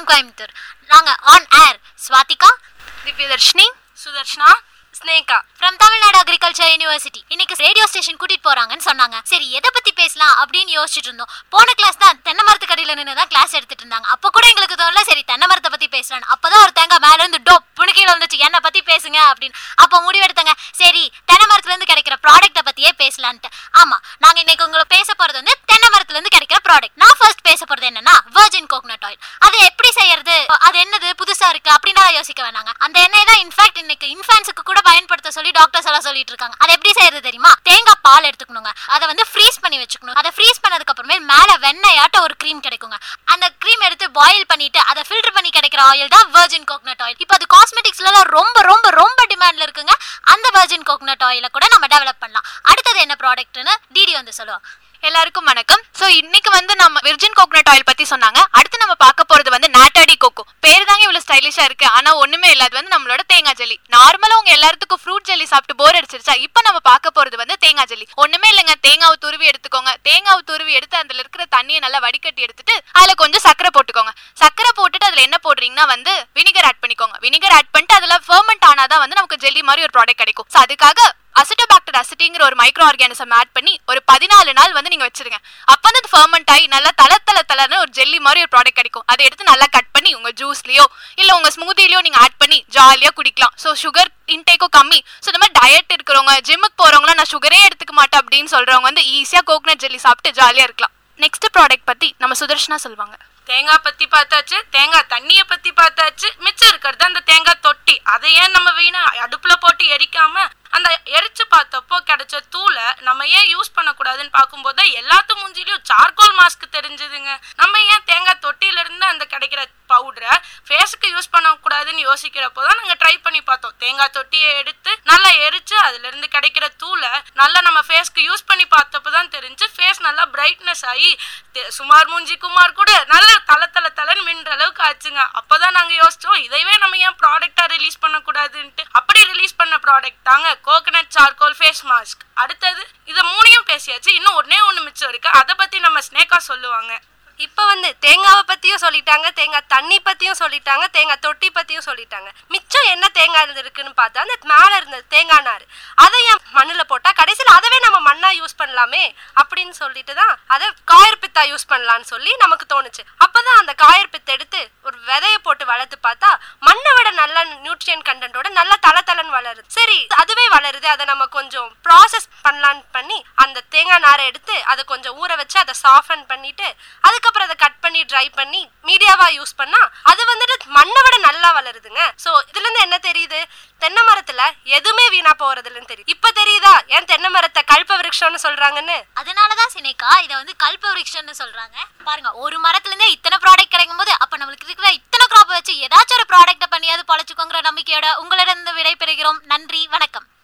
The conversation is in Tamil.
எஃப்எம் கோயம்புத்தூர் நாங்க on air Swathika Divyadharshini Sudharshana Sneha from Tamil Nadu agriculture university இன்னைக்கு ரேடியோ ஸ்டேஷன் கூட்டிட்டு போறாங்கன்னு சொன்னாங்க சரி எதை பத்தி பேசலாம் அப்படின்னு யோசிச்சுட்டு இருந்தோம் போன கிளாஸ் தான் தென்னை மரத்து கடையில நின்று தான் கிளாஸ் எடுத்துட்டு இருந்தாங்க அப்ப கூட எங்களுக்கு தோணல சரி தென்னை மரத்தை பத்தி பேசலாம் அப்பதான் ஒரு தேங்காய் மேல இருந்து டொப்புனு கீழே வந்துச்சு என்ன பத்தி பேசுங்க அப்படின்னு அப்போ முடிவெடுத்தாங்க சரி தென்னை மரத்துல இருந்து கிடைக்கிற ப்ராடக்ட்டை பத்தியே பேசலான்ட்டு ஆமா நாங்க இன்னைக்கு உங்களுக்கு பேச போறது வந்து தென்னை மரத்துல இருந்து கிடைக்கிற ப்ராடக்ட் நான் ஃபர்ஸ்ட் பேச போறது என்னன்னா வர்ஜின் கோகனட் ஆயில் அது எப்படி செய்யறது அது என்னது புதுசா இருக்கு அப்படின்னா யோசிக்க வேணாங்க அந்த எண்ணெய் தான் இன்ஃபேக்ட் இன்னைக்கு இன்ஃபான்ஸுக்கு கூட பயன்படுத்த சொல்லி டாக்டர்ஸ் எல்லாம் சொல்லிட்டு இருக்காங்க அதை எப்படி செய்யறது தெரியுமா தேங்காய் பால் எடுத்துக்கணுங்க அதை வந்து ஃப்ரீஸ் பண்ணி வச்சுக்கணும் அதை ஃப்ரீஸ் பண்ணதுக்கு அப்புறமே மேல வெண்ணெயாட்ட ஒரு க்ரீம் கிடைக்குங்க அந்த க்ரீம் எடுத்து பாயில் பண்ணிட்டு அதை ஃபில்டர் பண்ணி கிடைக்கிற ஆயில் தான் வர்ஜின் கோகனட் ஆயில் இப்போ அது காஸ்மெட்டிக்ஸ்ல ரொம்ப ரொம்ப ரொம்ப டிமாண்ட்ல இருக்குங்க அந்த வர்ஜின் கோகனட் ஆயில கூட நம்ம டெவலப் பண்ணலாம் அடுத்தது என்ன ப்ராடக்ட்னு டிடி வந்து சொல்லுவோம் எல்லாருக்கும் வணக்கம் சோ இன்னைக்கு வந்து நம்ம விர்ஜின் கோகனட் ஆயில் பத்தி சொன்னாங்க அடுத்து நம்ம பார்க்க போறது வந்து நாட்டாடி கோகோ பேர் தாங்க இவ்வளவு ஸ்டைலிஷா இருக்கு ஆனா ஒண்ணுமே இல்ல அது வந்து நம்மளோட தேங்காய் ஜெல்லி நார்மலா உங்க எல்லாத்துக்கும் ஃப்ரூட் ஜெல்லி சாப்பிட்டு போர் அடிச்சிருச்சா இப்போ நம்ம பார்க்க போறது வந்து தேங்காய் ஜெல்லி ஒண்ணுமே இல்லைங்க தேங்காவை துருவி எடுத்துக்கோங்க தேங்காவை துருவி எடுத்து அதுல இருக்கிற தண்ணியை நல்லா வடிகட்டி எடுத்துட்டு அதுல கொஞ்சம் சக்கரை போட்டுக்கோங்க சக்கரை போட்டுட்டு அதுல என்ன போடுறீங்கன்னா வந்து வினிகர் ஆட் பண்ணிக்கோங்க வினிகர் ஆட் பண்ணிட்டு அதுல ஃபர்மெண்ட் ஆனாதான் வந்து நமக்கு ஜெல்லி மாதிரி ஒரு ப்ராடக்ட் கிடைக்கும் So அதுக்காக அசிட்டோபாக்டர் அசிட்டிங்கிற ஒரு மைக்ரோ ஆர்கானிசம் ஆட் பண்ணி ஒரு பதினாலு நாள் வந்து நீங்க வச்சிருங்க அப்ப வந்து அது ஃபர்மெண்ட் ஆகி நல்லா தல தல தலன்னு ஒரு ஜெல்லி மாதிரி ஒரு ப்ராடக்ட் கிடைக்கும் அதை எடுத்து நல்லா கட் பண்ணி உங்க ஜூஸ்லயோ இல்ல உங்க ஸ்மூதிலயோ நீங்க ஆட் பண்ணி ஜாலியா குடிக்கலாம் ஸோ சுகர் இன்டேக்கும் கம்மி ஸோ இந்த மாதிரி டயட் இருக்கிறவங்க ஜிம்முக்கு போறவங்களாம் நான் சுகரே எடுத்துக்க மாட்டேன் அப்படின்னு சொல்றவங்க வந்து ஈஸியா கோகனட் ஜெல்லி சாப்பிட்டு ஜாலியா இருக்கலாம் நெக்ஸ்ட் ப்ராடக்ட் பத்தி நம்ம சுதர்ஷனா சொல்லுவாங்க தேங்காய் பத்தி பார்த்தாச்சு தேங்காய் தண்ணிய பத்தி பார்த்தாச்சு மிச்சம் இருக்கிறது அந்த தேங்காய் தொட்டி அதை ஏன் நம்ம வீணா அடுப்புல போட்டு எரிக்காம அந்த எரிச்சு பார்த்தப்போ கிடைச்ச தூளை நம்ம ஏன் யூஸ் பண்ணக்கூடாதுன்னு பார்க்கும்போது தான் எல்லாத்து மூஞ்சிலையும் சார்கோல் மாஸ்க் தெரிஞ்சதுங்க நம்ம ஏன் தேங்காய் தொட்டியில இருந்து அந்த கிடைக்கிற பவுடரை ஃபேஸுக்கு யூஸ் பண்ணக்கூடாதுன்னு யோசிக்கிறப்போ தான் நாங்கள் ட்ரை பண்ணி பார்த்தோம் தேங்காய் தொட்டியை எடுத்து நல்லா எரிச்சு அதுல இருந்து கிடைக்கிற தூளை நல்லா நம்ம ஃபேஸ்க்கு யூஸ் பண்ணி பார்த்தப்போ தான் தெரிஞ்சு ஃபேஸ் நல்லா பிரைட்னஸ் ஆகி தே- சுமார் மூஞ்சி குமார் கூட நல்ல தல தல தலன்னு மின்ற அளவுக்கு ஆச்சுங்க அப்பதான் நாங்க யோசிச்சோம் இதைவே நம்ம ஏன் ப்ராடக்டா ரிலீஸ் பண்ணக்கூடாதுன்ட்டு அப்படி ரிலீஸ் பண்ண ப்ராடக்ட் தாங்க கோகனட் சார்கோல் ஃபேஸ் மாஸ்க் அடுத்தது இதை மூணையும் பேசியாச்சு இன்னும் ஒன்னே ஒண்ணு மிச்சம் இருக்கு அதை பத்தி நம்ம ஸ்னேகா சொல்லுவாங்க இப்போ வந்து தேங்காவை பத்தியும் சொல்லிட்டாங்க தேங்காய் தண்ணி பத்தியும் சொல்லிட்டாங்க தேங்காய் தொட்டி பத்தியும் சொல்லிட்டாங்க மிச்சம் என்ன தேங்காய் இருந்து இருக்குன்னு பார்த்தா அந்த மேல இருந்த தேங்காய் நார் அதை ஏன் மண்ணுல போட்டா கடைசியில் அதவே நம்ம மண்ணா யூஸ் பண்ணலாமே அப்படின்னு சொல்லிட்டு தான் அதை காயர் பித்தா யூஸ் பண்ணலாம்னு சொல்லி நமக்கு தோணுச்சு அப்பதான் அந்த காயர் பித்தை எடுத்து ஒரு விதைய போட்டு வளர்த்து பார்த்தா மண்ணை விட நல்ல நியூட்ரியன் கண்டென்ட்டோட நல்ல தல தலன்னு வளருது சரி அதுவே வளருது அதை நம்ம கொஞ்சம் ப்ராசஸ் பண்ணலான்னு பண்ணி அந்த தேங்காய் நாரை எடுத்து அதை கொஞ்சம் ஊற வச்சு அதை சாஃபன் பண்ணிட்டு அதுக்கப்புறம் அதை கட் பண்ணி ட்ரை பண்ணி மீடியாவா யூஸ் பண்ணா அது வந்துட்டு மண்ணை விட நல்லா வளருதுங்க சோ இதுல இருந்து என்ன தெரியுது தென்னை மரத்துல எதுவுமே வீணா போறது இல்லைன்னு தெரியுது இப்ப தெரியுதா ஏன் தென்னை மரத்தை கல்ப விருட்சம்னு சொல்றாங்கன்னு அதனாலதான் சினேகா இதை வந்து கல்ப விருட்சம்னு சொல்றாங்க பாருங்க ஒரு மரத்துல இருந்தே இத்தனை ப்ராடக்ட் கிடைக்கும் போது அப்ப நம்மளுக்கு இருக்கிற இத்தனை கிராப் வச்சு ஏதாச்சும் ஒரு ப்ராடக்ட்டை பண்ணியாவது பொழைச்சுக்கோங்கிற நம்பிக்கையோட உங்களிடம் விடை பெறுகிறோம் நன்றி வணக்கம்